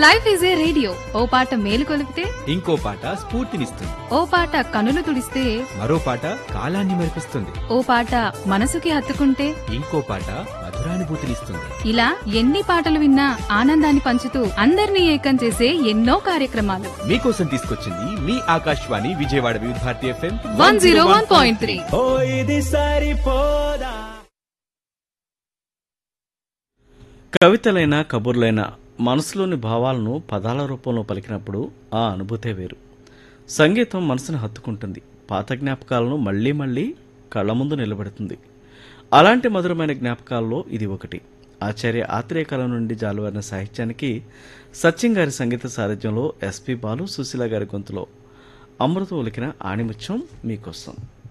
life is a radio ఓ పాట మేలు కొలిపితే ఇంకో పాట స్ఫూర్తినిస్తుంది ఓ పాట కనులు తుడిస్తే మరో పాట కాలాన్ని మరిపిస్తుంది ఓ పాట మనసుకి హత్తుకుంటే ఇంకో పాట మధురానుభూతినిస్తుంది ఇలా ఎన్ని పాటలు విన్నా ఆనందాన్ని పంచుతూ అందరినీ ఏకం చేసే ఎన్నో కార్యక్రమాలు మీకోసం తీసుకొచ్చింది మీ Akashvani Vijayawada Vividh Bharati FM one zero one point three ఓ ఇది సరిపోదా కవితలైన కబుర్లైన మనసులోని భావాలను పదాల రూపంలో పలికినప్పుడు ఆ అనుభూతే వేరు సంగీతం మనసును హత్తుకుంటుంది పాత జ్ఞాపకాలను మళ్ళీ మళ్ళీ కళ్ళ ముందు నిలబెడుతుంది అలాంటి మధురమైన జ్ఞాపకాల్లో ఇది ఒకటి ఆచార్య ఆత్రేయ కళ నుండి జాలువారిన సాహిత్యానికి సత్యం గారి సంగీత సారథ్యంలో ఎస్పి బాలు సుశీల గారి గొంతులో అమృతం ఉలికిన ఆణిముత్యం మీకోసం